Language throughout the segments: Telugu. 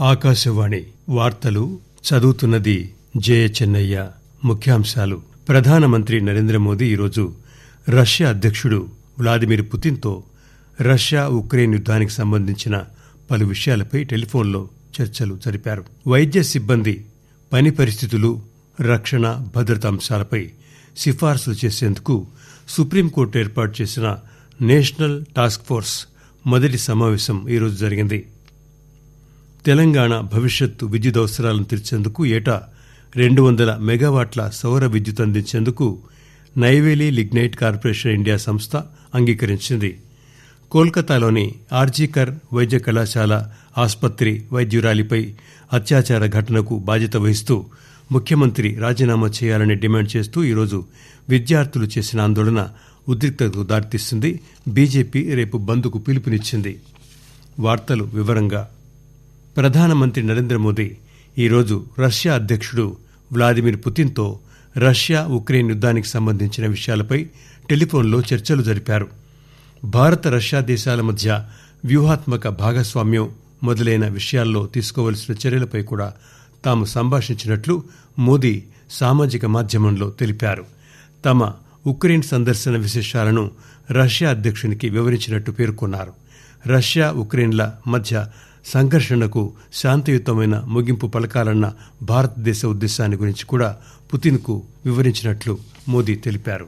ఆకాశవాణి వార్తలు చదువుతున్నది జయ చెన్నయ్య ముఖ్యాంశాలు ప్రధానమంత్రి నరేంద్ర మోదీ ఈరోజు రష్యా అధ్యక్షుడు వ్లాదిమిర్ పుతిన్తో రష్యా ఉక్రెయిన్ యుద్దానికి సంబంధించిన పలు విషయాలపై టెలిఫోన్లో చర్చలు జరిపారు వైద్య సిబ్బంది పని పరిస్థితులు రక్షణ భద్రత అంశాలపై సిఫార్సులు చేసేందుకు సుప్రీంకోర్టు ఏర్పాటు చేసిన నేషనల్ టాస్క్ ఫోర్స్ మొదటి సమావేశం ఈరోజు జరిగింది తెలంగాణ భవిష్యత్తు విద్యుత్ అవసరాలను తీర్చేందుకు ఏటా రెండు వందల మెగావాట్ల సౌర విద్యుత్ అందించేందుకు నైవేలి లిగ్నైట్ కార్పొరేషన్ ఇండియా సంస్థ అంగీకరించింది కోల్కతాలోని ఆర్జీకర్ వైద్య కళాశాల ఆస్పత్రి వైద్యురాలిపై అత్యాచార ఘటనకు బాధ్యత వహిస్తూ ముఖ్యమంత్రి రాజీనామా చేయాలని డిమాండ్ చేస్తూ ఈరోజు విద్యార్థులు చేసిన ఆందోళన ఉద్రిక్తతకు దారితీస్తుంది బీజేపీ రేపు బంద్కు పిలుపునిచ్చింది వార్తలు వివరంగా ప్రధానమంత్రి నరేంద్ర మోదీ ఈరోజు రష్యా అధ్యక్షుడు వ్లాదిమిర్ పుతిన్తో రష్యా ఉక్రెయిన్ యుద్దానికి సంబంధించిన విషయాలపై టెలిఫోన్లో చర్చలు జరిపారు భారత రష్యా దేశాల మధ్య వ్యూహాత్మక భాగస్వామ్యం మొదలైన విషయాల్లో తీసుకోవలసిన చర్యలపై కూడా తాము సంభాషించినట్లు మోదీ సామాజిక మాధ్యమంలో తెలిపారు తమ ఉక్రెయిన్ సందర్శన విశేషాలను రష్యా అధ్యక్షునికి వివరించినట్టు పేర్కొన్నారు రష్యా ఉక్రెయిన్ల మధ్య సంఘర్షణకు శాంతియుతమైన ముగింపు పలకాలన్న భారతదేశ ఉద్దేశాన్ని గురించి కూడా పుతిన్కు వివరించినట్లు మోదీ తెలిపారు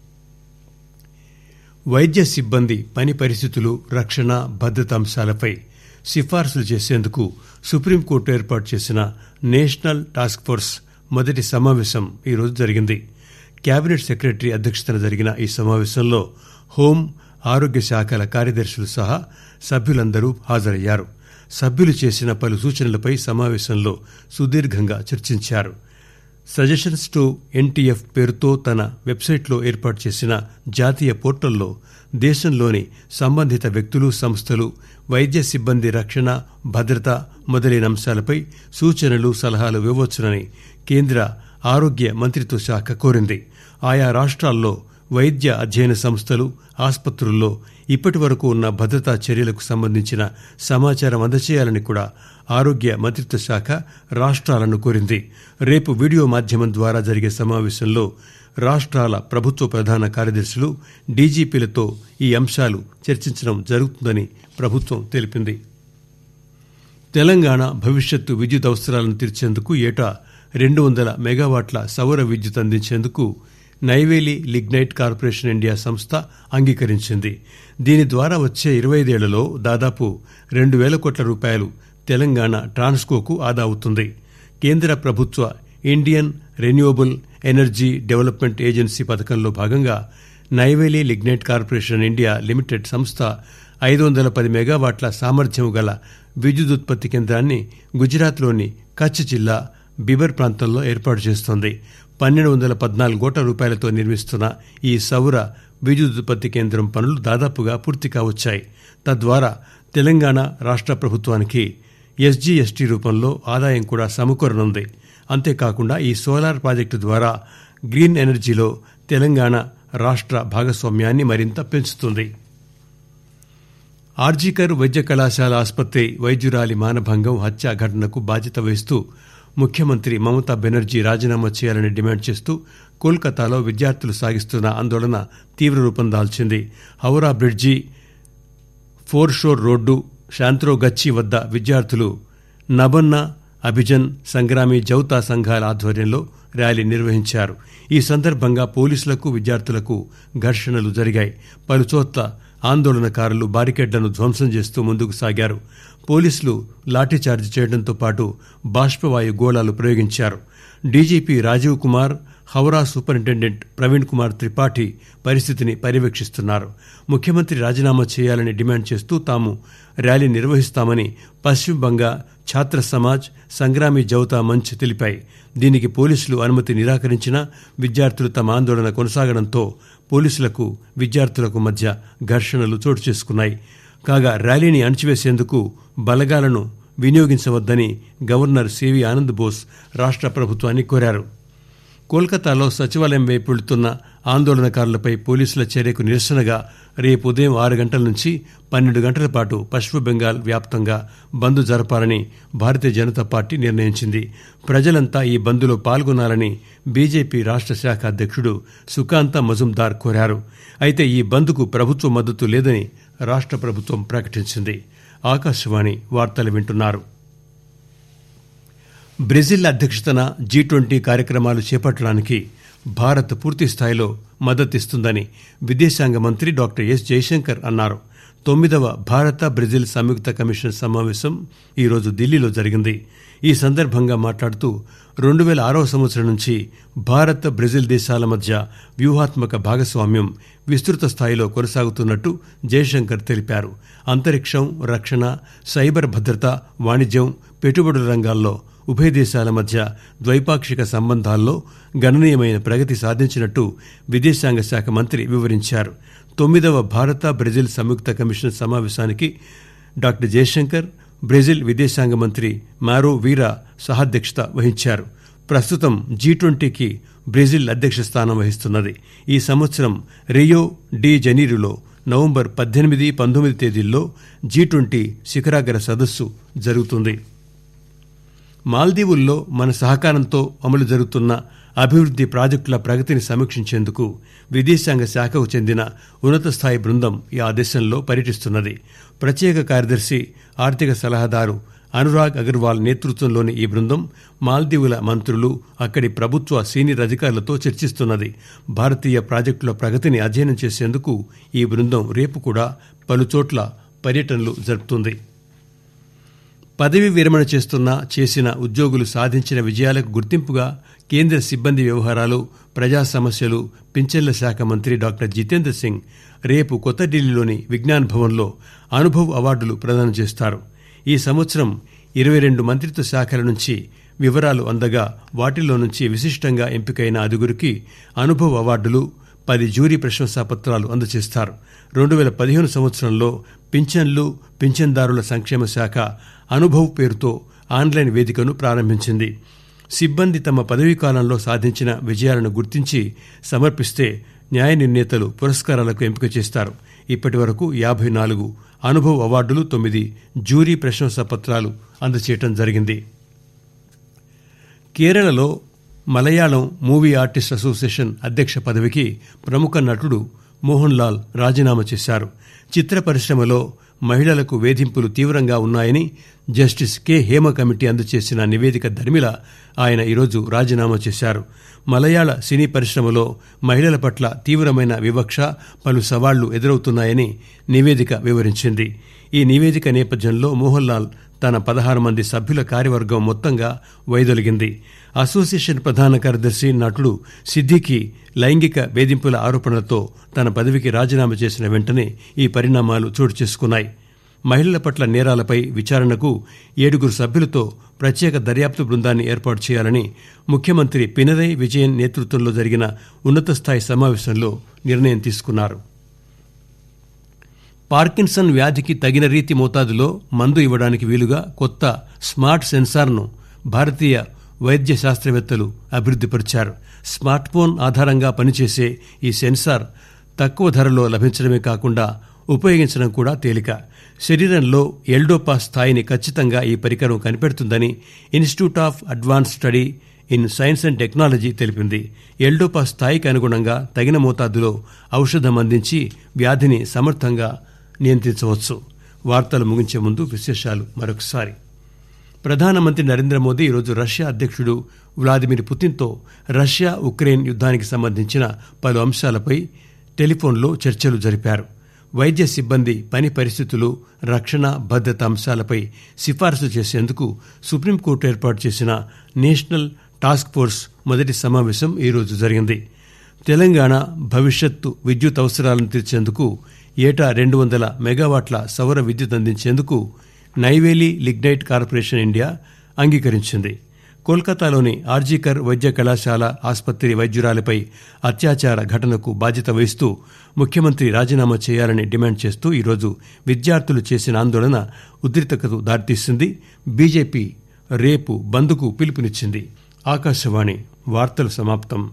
వైద్య సిబ్బంది పని పరిస్థితులు రక్షణ భద్రత అంశాలపై సిఫార్సులు చేసేందుకు సుప్రీంకోర్టు ఏర్పాటు చేసిన నేషనల్ టాస్క్ ఫోర్స్ మొదటి సమావేశం ఈరోజు జరిగింది కేబినెట్ సెక్రటరీ అధ్యక్షతన జరిగిన ఈ సమావేశంలో హోం ఆరోగ్య శాఖల కార్యదర్శులు సహా సభ్యులందరూ హాజరయ్యారు సభ్యులు చేసిన పలు సూచనలపై సమావేశంలో సుదీర్ఘంగా చర్చించారు సజెషన్స్ టు ఎన్టీఎఫ్ పేరుతో తన వెబ్సైట్లో ఏర్పాటు చేసిన జాతీయ పోర్టల్లో దేశంలోని సంబంధిత వ్యక్తులు సంస్థలు వైద్య సిబ్బంది రక్షణ భద్రత మొదలైన అంశాలపై సూచనలు సలహాలు ఇవ్వవచ్చునని కేంద్ర ఆరోగ్య మంత్రిత్వ శాఖ కోరింది ఆయా రాష్ట్రాల్లో వైద్య అధ్యయన సంస్థలు ఆసుపత్రుల్లో ఇప్పటి వరకు ఉన్న భద్రతా చర్యలకు సంబంధించిన సమాచారం అందచేయాలని కూడా ఆరోగ్య మంత్రిత్వ శాఖ రాష్ట్రాలను కోరింది రేపు వీడియో మాధ్యమం ద్వారా జరిగే సమావేశంలో రాష్ట్రాల ప్రభుత్వ ప్రధాన కార్యదర్శులు డీజీపీలతో ఈ అంశాలు చర్చించడం జరుగుతుందని ప్రభుత్వం తెలిపింది తెలంగాణ భవిష్యత్తు విద్యుత్ అవసరాలను తీర్చేందుకు ఏటా రెండు వందల మెగావాట్ల సౌర విద్యుత్ అందించేందుకు నైవేలి లిగ్నైట్ కార్పొరేషన్ ఇండియా సంస్థ అంగీకరించింది దీని ద్వారా వచ్చే ఇరవై ఐదేళ్లలో దాదాపు రెండు వేల కోట్ల రూపాయలు తెలంగాణ ట్రాన్స్కోకు ఆదా అవుతుంది కేంద్ర ప్రభుత్వ Indian renewable energy development agency పథకంలో భాగంగా Neyveli lignite corporation India limited సంస్థ ఐదు వందల పది మెగావాట్ల సామర్థ్యం గల విద్యుదుత్పత్తి కేంద్రాన్ని గుజరాత్లోని కచ్ జిల్లా బిబర్ ప్రాంతంలో ఏర్పాటు చేస్తోంది పన్నెండు వందల పద్నాలుగు కోట్ల రూపాయలతో నిర్మిస్తున్న ఈ సౌర విద్యుదుత్పత్తి కేంద్రం పనులు దాదాపుగా పూర్తి కావచ్చాయి తద్వారా తెలంగాణ రాష్ట్ర ప్రభుత్వానికి ఎస్జీఎస్టీ రూపంలో ఆదాయం కూడా సమకూరనుంది అంతేకాకుండా ఈ సోలార్ ప్రాజెక్టు ద్వారా గ్రీన్ ఎనర్జీలో తెలంగాణ రాష్ట్ర భాగస్వామ్యాన్ని మరింత పెంచుతుంది ఆర్జీకర్ వైద్య కళాశాల ఆసుపత్రి వైద్యురాలి మానభంగం హత్య ఘటనకు బాధ్యత వహిస్తూ ముఖ్యమంత్రి మమతా బెనర్జీ రాజీనామా చేయాలని డిమాండ్ చేస్తూ కోల్కతాలో విద్యార్థులు సాగిస్తున్న ఆందోళన తీవ్ర రూపం దాల్చింది Howrah bridge foreshore road Santragachi వద్ద విద్యార్థులు నబన్న అభిజన్ సంగ్రామి జౌతా సంఘాల ఆధ్వర్యంలో ర్యాలీ నిర్వహించారు ఈ సందర్భంగా పోలీసులకు విద్యార్థులకు ఘర్షణలు జరిగాయి పలుచోట్ల ఆందోళనకారులు బారికేడ్లను ధ్వంసం చేస్తూ ముందుకు సాగారు పోలీసులు లాఠీచార్జ్ చేయడంతో పాటు బాష్పవాయు గోళాలు ప్రయోగించారు డీజీపీ రాజీవ్ కుమార్ హౌరా సూపరింటెండెంట్ ప్రవీణ్ కుమార్ త్రిపాఠి పరిస్థితిని పర్యవేక్షిస్తున్నారు ముఖ్యమంత్రి రాజీనామా చేయాలని డిమాండ్ చేస్తూ తాము ర్యాలీ నిర్వహిస్తామని పశ్చిమ బంగా ఛాత్ర సమాజ్ సంగ్రామి జౌతా మంచ్ తెలిపాయి దీనికి పోలీసులు అనుమతి నిరాకరించినా విద్యార్థులు తమ ఆందోళన కొనసాగడంతో పోలీసులకు విద్యార్థులకు మధ్య ఘర్షణలు చోటు చేసుకున్నాయి కాగా ర్యాలీని అణచివేసేందుకు బలగాలను వినియోగించవద్దని గవర్నర్ సివి ఆనంద్ బోస్ రాష్ట్ర ప్రభుత్వాన్ని కోరారు కోల్కతాలో సచివాలయం వైపు వెళుతున్న ఆందోళనకారులపై పోలీసుల చర్యకు నిరసనగా రేపు ఉదయం ఆరు గంటల నుంచి పన్నెండు గంటల పాటు పశ్చిమ బెంగాల్ వ్యాప్తంగా బంద్ జరపాలని భారతీయ జనతా పార్టీ నిర్ణయించింది ప్రజలంతా ఈ బంద్లో పాల్గొనాలని బీజేపీ రాష్ట్ర శాఖ అధ్యక్షుడు సుకాంత మజుందార్ కోరారు అయితే ఈ బంద్కు ప్రభుత్వ మద్దతు లేదని రాష్ట్ర ప్రభుత్వం ప్రకటించింది ఆకాశవాణి వార్తలు వింటున్నారు బ్రెజిల్ అధ్యక్షతన జీ ట్వంటీ కార్యక్రమాలు చేపట్టడానికి భారత్ పూర్తి స్థాయిలో మద్దతిస్తుందని విదేశాంగ మంత్రి డాక్టర్ ఎస్ జయశంకర్ అన్నారు తొమ్మిదవ భారత బ్రెజిల్ సంయుక్త కమిషన్ సమావేశం ఈరోజు ఢిల్లీలో జరిగింది ఈ సందర్భంగా మాట్లాడుతూ రెండు వేల ఆరవ సంవత్సరం నుంచి భారత్ బ్రెజిల్ దేశాల మధ్య వ్యూహాత్మక భాగస్వామ్యం విస్తృత స్థాయిలో కొనసాగుతున్నట్టు జయశంకర్ తెలిపారు అంతరిక్షం రక్షణ సైబర్ భద్రత వాణిజ్యం పెట్టుబడుల రంగాల్లో ఉభయ దేశాల మధ్య ద్వైపాక్షిక సంబంధాల్లో గణనీయమైన ప్రగతి సాధించినట్టు విదేశాంగ శాఖ మంత్రి వివరించారు తొమ్మిదవ భారత బ్రెజిల్ సంయుక్త కమిషన్ సమావేశానికి డాక్టర్ జయశంకర్ బ్రెజిల్ విదేశాంగ మంత్రి మారో వీరా సహాధ్యక్షత వహించారు ప్రస్తుతం జీ ట్వంటీకి బ్రెజిల్ అధ్యక్ష స్థానం వహిస్తున్నది ఈ సంవత్సరం రియో డి జనీరులో నవంబర్ పద్దెనిమిది పంతొమ్మిది తేదీల్లో జీ ట్వంటీ శిఖరాగ్ర సదస్సు జరుగుతుంది మాల్దీవుల్లో మన సహకారంతో అమలు జరుగుతున్న అభివృద్ది ప్రాజెక్టుల ప్రగతిని సమీక్షించేందుకు విదేశాంగ శాఖకు చెందిన ఉన్నత స్థాయి బృందం ఆ దేశంలో పర్యటిస్తున్నది ప్రత్యేక కార్యదర్శి ఆర్థిక సలహాదారు అనురాగ్ అగర్వాల్ నేతృత్వంలోని ఈ బృందం మాల్దీవుల మంత్రులు అక్కడి ప్రభుత్వ సీనియర్ అధికారులతో చర్చిస్తున్నది భారతీయ ప్రాజెక్టుల ప్రగతిని అధ్యయనం చేసేందుకు ఈ బృందం రేపు కూడా పలుచోట్ల పర్యటనలు జరుపుతుంది పదవీ విరమణ చేస్తున్న చేసిన ఉద్యోగులు సాధించిన విజయాలకు గుర్తింపుగా కేంద్ర సిబ్బంది వ్యవహారాలు ప్రజా సమస్యలు పింఛన్ల శాఖ మంత్రి డాక్టర్ జితేంద్ర సింగ్ రేపు కొత్త ఢిల్లీలోని విజ్ఞాన్ భవన్లో అనుభవ్ అవార్డులు ప్రదానం చేస్తారు ఈ సంవత్సరం ఇరవై రెండు మంత్రిత్వ శాఖల నుంచి వివరాలు అందగా వాటిల్లో నుంచి విశిష్టంగా ఎంపికైన ఐదుగురికి అనుభవ్ అవార్డులు పది జ్యూరీ ప్రశంసా పత్రాలు అందజేస్తారు రెండు వేల పదిహేను సంవత్సరంలో పింఛన్లు పింఛన్దారుల సంక్షేమ శాఖ అనుభవ్ పేరుతో ఆన్లైన్ వేదికను ప్రారంభించింది సిబ్బంది తమ పదవీ కాలంలో సాధించిన విజయాలను గుర్తించి సమర్పిస్తే న్యాయ నిర్ణేతలు పురస్కారాలకు ఎంపిక చేస్తారు ఇప్పటి వరకు యాభై నాలుగు అనుభవ్ అవార్డులు తొమ్మిది జ్యూరీ ప్రశంసా పత్రాలు అందచేయటం జరిగింది కేరళలో మలయాళం మూవీ ఆర్టిస్ట్ అసోసియేషన్ అధ్యక్ష పదవికి ప్రముఖ నటుడు మోహన్ లాల్ రాజీనామా చేశారు చిత్ర పరిశ్రమలో మహిళలకు వేధింపులు తీవ్రంగా ఉన్నాయని జస్టిస్ కె హేమ కమిటీ అందజేసిన నివేదిక ధర్మిల ఆయన ఈరోజు రాజీనామా చేశారు మలయాళ సినీ పరిశ్రమలో మహిళల పట్ల తీవ్రమైన వివక్ష పలు సవాళ్లు ఎదురవుతున్నాయని నివేదిక వివరించింది ఈ నివేదిక నేపథ్యంలో మోహన్ లాల్ తన పదహారు మంది సభ్యుల కార్యవర్గం మొత్తంగా వైదొలిగింది అసోసియేషన్ ప్రధాన కార్యదర్శి నటుడు సిద్దికి లైంగిక వేధింపుల ఆరోపణలతో తన పదవికి రాజీనామా చేసిన వెంటనే ఈ పరిణామాలు చోటు చేసుకున్నాయి మహిళల పట్ల నేరాలపై విచారణకు ఏడుగురు సభ్యులతో ప్రత్యేక దర్యాప్తు బృందాన్ని ఏర్పాటు చేయాలని ముఖ్యమంత్రి పినరై విజయన్ నేతృత్వంలో జరిగిన ఉన్నత స్థాయి సమావేశంలో నిర్ణయం తీసుకున్నారు పార్కిన్సన్ వ్యాధికి తగిన రీతి మోతాదులో మందు ఇవ్వడానికి వీలుగా కొత్త స్మార్ట్ సెన్సార్ను భారతీయ వైద్య శాస్త్రవేత్తలు అభివృద్ధిపరిచారు స్మార్ట్ ఫోన్ ఆధారంగా పనిచేసే ఈ సెన్సార్ తక్కువ ధరలో లభించడమే కాకుండా ఉపయోగించడం కూడా తేలిక శరీరంలో ఎల్డోపా స్థాయిని ఖచ్చితంగా ఈ పరికరం కనిపెడుతుందని institute of advance study in science and technology తెలిపింది ఎల్డోపా స్థాయికి అనుగుణంగా తగిన మోతాదులో ఔషధం అందించి వ్యాధిని సమర్థంగా నియంత్రించవచ్చు వార్తలు ముగించే ముందు విశేషాలు మరొకసారి ప్రధానమంత్రి నరేంద్ర మోదీ ఈరోజు రష్యా అధ్యక్షుడు వ్లాదిమిర్ పుతిన్తో రష్యా ఉక్రెయిన్ యుద్దానికి సంబంధించిన పలు అంశాలపై టెలిఫోన్లో చర్చలు జరిపారు వైద్య సిబ్బంది పని పరిస్థితులు రక్షణ భద్రత అంశాలపై సిఫారసు చేసేందుకు సుప్రీంకోర్టు ఏర్పాటు చేసిన నేషనల్ టాస్క్ ఫోర్స్ మొదటి సమావేశం ఈరోజు జరిగింది తెలంగాణ భవిష్యత్తు విద్యుత్ అవసరాలను తీర్చేందుకు ఏటా రెండు వందల మెగావాట్ల సౌర విద్యుత్ అందించేందుకు నైవేలి లిగ్నైట్ కార్పొరేషన్ ఇండియా అంగీకరించింది కోల్కతాలోని ఆర్జీకర్ వైద్య కళాశాల ఆసుపత్రి వైద్యురాలిపై అత్యాచార ఘటనకు బాధ్యత వహిస్తూ ముఖ్యమంత్రి రాజీనామా చేయాలని డిమాండ్ చేస్తూ ఈరోజు విద్యార్థులు చేసిన ఆందోళన ఉద్రిక్తతకు దారితీసింది బీజేపీ రేపు బంద్కు పిలుపునిచ్చింది ఆకాశవాణి వార్తలు సమాప్తం